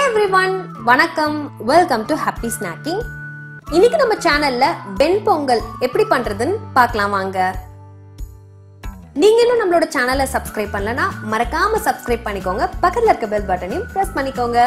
every everyone வணக்கம் welcome to happy snacking இன்னைக்கு நம்ம சேனல்ல வெண் பொங்கல் எப்படி பண்றதுன்னு பார்க்கலாம் வாங்க நீங்க இன்னும் நம்மளோட சேனலை சப்ஸ்கிரைப் பண்ணலனா மறக்காம சப்ஸ்கிரைப் பண்ணிக்கோங்க பக்கத்துல இருக்க பெல் பட்டனையும் பிரஸ் பண்ணிக்கோங்க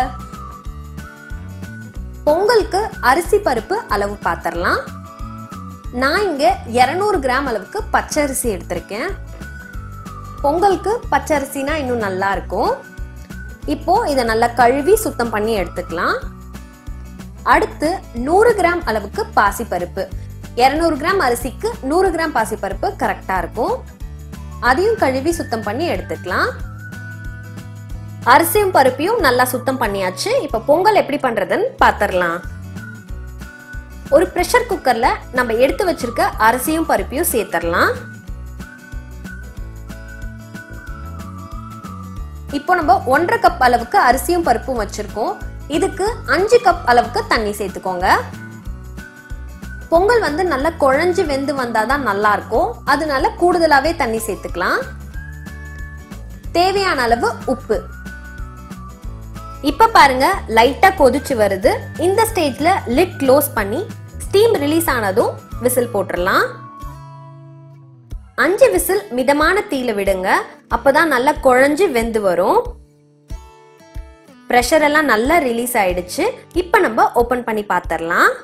பொங்கலுக்கு அரிசி பருப்பு அளவு பார்த்துடலாம் நான் இங்க 200 கிராம் அளவுக்கு பச்சரிசி எடுத்திருக்கேன் பொங்கலுக்கு பச்சரிசினா இன்னும் நல்லா இருக்கும் இப்போ இதை நல்லா கழுவி சுத்தம் பண்ணி எடுத்துக்கலாம் அடுத்து நூறு கிராம் அளவுக்கு பாசிப்பருப்பு இரநூறு கிராம் அரிசிக்கு நூறு கிராம் பாசிப்பருப்பு கரெக்டா இருக்கும் அதையும் கழுவி சுத்தம் பண்ணி எடுத்துக்கலாம் அரிசியும் பருப்பையும் நல்லா சுத்தம் பண்ணியாச்சு இப்ப பொங்கல் எப்படி பண்றதுன்னு பாத்திரலாம் ஒரு ப்ரெஷர் குக்கர்ல நம்ம எடுத்து வச்சிருக்க அரிசியும் பருப்பையும் சேர்த்துடலாம் இப்போ நம்ம ஒன்றரை கப் அளவுக்கு அரிசியும் பருப்பும் வச்சிருக்கோம் இதுக்கு அஞ்சு கப் அளவுக்கு தண்ணி சேர்த்துக்கோங்க பொங்கல் வந்து நல்லா குழஞ்சு வெந்து வந்தாதான் நல்லா இருக்கும் அதனால கூடுதலாவே தண்ணி சேர்த்துக்கலாம் தேவையான அளவு உப்பு இப்ப பாருங்க லைட்டா கொதிச்சு வருது இந்த ஸ்டேஜ்ல லிட் க்ளோஸ் பண்ணி ஸ்டீம் ரிலீஸ் ஆனதும் விசில் போட்டுடலாம் அஞ்சு விசில் மிதமான தீல விடுங்க அப்பதான் நல்லா குழஞ்சு வெந்து வரும் ப்ரெஷர் எல்லாம் நல்லா ரிலீஸ் ஆயிடுச்சு இப்போ நம்ம ஓபன் பண்ணி பார்த்துடலாம்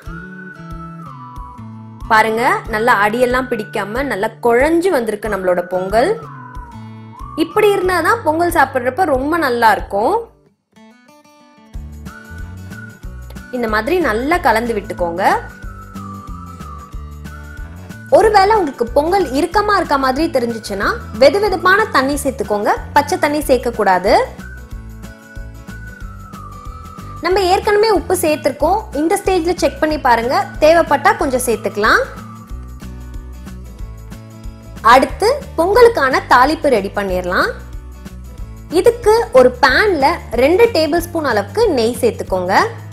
பாருங்க நல்லா அடியெல்லாம் பிடிக்காம நல்லா குழஞ்சு வந்திருக்கு நம்மளோட பொங்கல் இப்படி இருந்தாதான் பொங்கல் சாப்பிட்றப்ப ரொம்ப நல்லா இருக்கும் இந்த மாதிரி நல்லா கலந்து விட்டுக்கோங்க ஒருவேளை உங்களுக்கு பொங்கல் இறுக்கமா இருக்க மாதிரி தெரிஞ்சுச்சுன்னா வெது வெதுப்பான தண்ணி சேர்த்துக்கோங்க பச்சை தண்ணி சேர்க்க கூடாது நம்ம ஏற்கனவே உப்பு சேர்த்திருக்கோம் இந்த ஸ்டேஜ்ல செக் பண்ணி பாருங்க தேவைப்பட்டா கொஞ்சம் சேர்த்துக்கலாம் அடுத்து பொங்கலுக்கான தாளிப்பு ரெடி பண்ணிடலாம் இதுக்கு ஒரு பேன்ல ரெண்டு டேபிள் ஸ்பூன் அளவுக்கு நெய் சேர்த்துக்கோங்க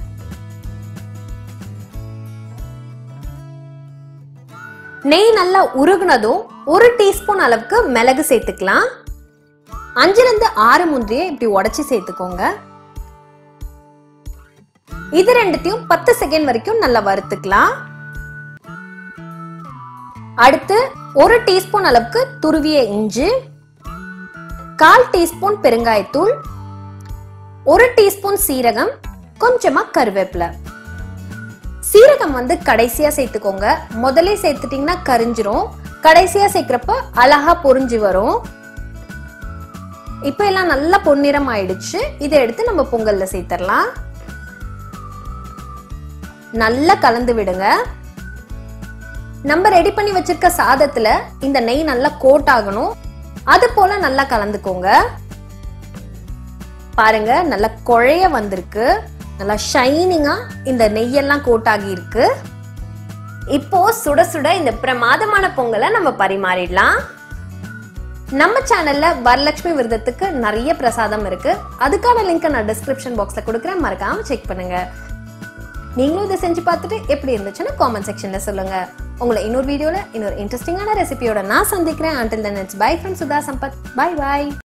நெய் நல்லா உருகுனதும் ஒரு டீஸ்பூன் அளவுக்கு மிளகு சேர்த்துக்கலாம் அஞ்சுல இருந்து ஆறு முந்திரியை இப்படி உடைச்சு சேர்த்துக்கோங்க இது ரெண்டுத்தையும் பத்து செகண்ட் வரைக்கும் நல்லா வறுத்துக்கலாம் அடுத்து ஒரு டீஸ்பூன் அளவுக்கு துருவிய இஞ்சி கால் டீஸ்பூன் பெருங்காயத்தூள் ஒரு டீஸ்பூன் சீரகம் கொஞ்சமா கருவேப்பிலை சீரகம் வந்து கடைசியா சேர்த்துக்கோங்க முதலே சேர்த்துட்டீங்கன்னா கரிஞ்சிரும் கடைசியா சேர்க்கிறப்ப அழகா பொரிஞ்சு வரும் இப்ப எல்லாம் நல்லா பொன்னிறம் ஆயிடுச்சு இதை எடுத்து நம்ம பொங்கல்ல சேர்த்துடலாம் நல்லா கலந்து விடுங்க நம்ம ரெடி பண்ணி வச்சிருக்க சாதத்துல இந்த நெய் நல்லா கோட் ஆகணும் அது போல நல்லா கலந்துக்கோங்க பாருங்க நல்லா குழைய வந்திருக்கு நல்லா ஷைனிங்கா இந்த நெய்யெல்லாம் கோட் ஆகி இருக்கு இப்போ சுட சுட இந்த பிரமாதமான பொங்கலை நம்ம பரிமாறிடலாம் நம்ம சேனல்ல வரலட்சுமி விரதத்துக்கு நிறைய பிரசாதம் இருக்கு அதுக்கான லிங்க் நான் டிஸ்கிரிப்ஷன் பாக்ஸ்ல கொடுக்குறேன் மறக்காம செக் பண்ணுங்க நீங்களும் இதை செஞ்சு பார்த்துட்டு எப்படி இருந்துச்சுன்னு காமெண்ட் செக்ஷன்ல சொல்லுங்க உங்களை இன்னொரு வீடியோல இன்னொரு இன்ட்ரெஸ்டிங்கான ரெசிபியோட நான் சந்திக்கிறேன் until then it's bye friend Sudha Sampath bye bye